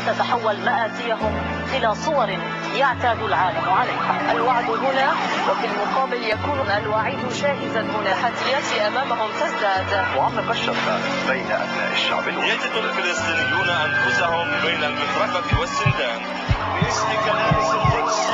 تتحول مآسيهم إلى صور يعتاد العالم عليها الوعد هنا وفي المقابل يكون الوعيد شاهزا هنا التحديات أمامهم تزداد وعمق الشتات بين أبناء الشعب يجد الفلسطينيون أنفسهم بين المفرقة والسندان باسم كنائس القدس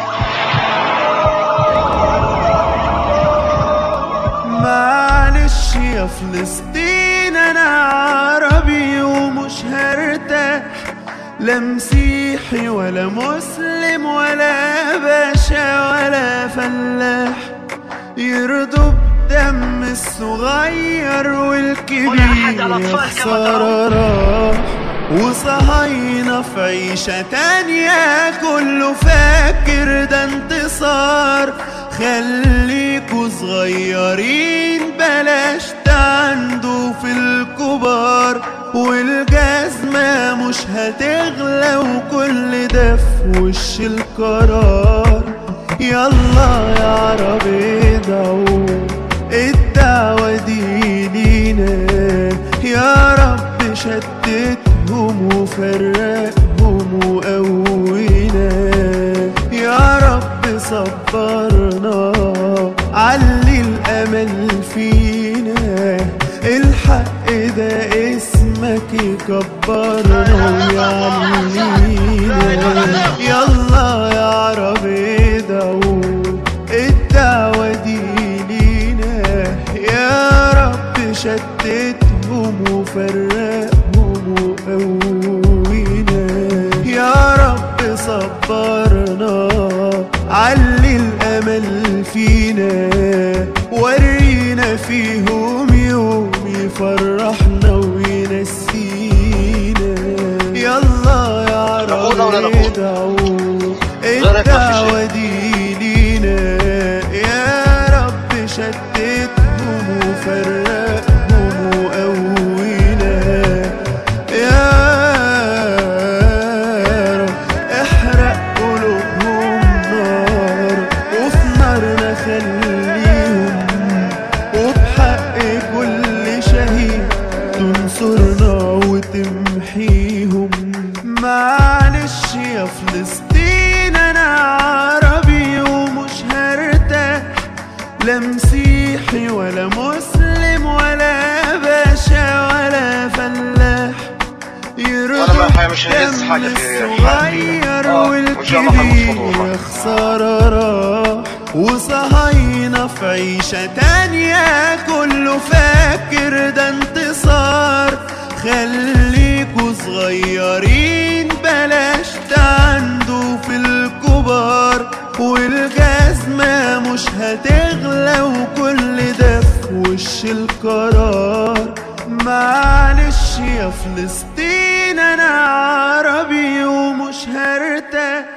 معلش يا فلسطين انا عربي ومش هرتاح لا مسيحي ولا مسلم ولا باشا ولا فلاح يرضوا بدم الصغير والكبير يا خسارة راح وصهاينة في عيشة تانية كله فاكر ده انتصار خليكوا صغيرين بلاش تعندوا في الكبار والجزمة مش هتغلى وكل ده في وش القرار يلا يا عرب ادعوا الدعوة دي لينا يا رب شتتهم وفرقهم وقوينا يا رب صبرنا علي الأمل فينا الحق ده اسمك يكبرنا ويعلينا يلا يا عرب ادعوا الدعوة دي لينا يا رب شتتهم وفرقهم وقوينا يا رب صبرنا علي الأمل فينا ورينا فيهم يوم يفرحنا وينسينا يلا يا نقود عرب ولا نقود؟ ادعوا غيرك ما في الدعوة دي لينا يا رب شتتهم وفرقهم وقوينا يا رب احرق قلوبهم نار وفي نارنا خليهم وبحق كل شهيد تنصرنا وتمحيهم معلش يا فلسطين انا عربي ومش هرتاح لا مسيحي ولا مسلم ولا باشا ولا فلاح وأنا ما الحقيقة مش هنهز دم حاجة في الصغير آه، وإن شاء الله هنمشي والكبير خطوة. يا خسارة راح وصهاينة في عيشة تانية كله فاكر ده انتصار خليكوا صغيرين بلاش تعندوا في الكبار والجزمة مش هتغلى وكل ده في وش القرار معلش يا فلسطين انا عربي ومش هرتاح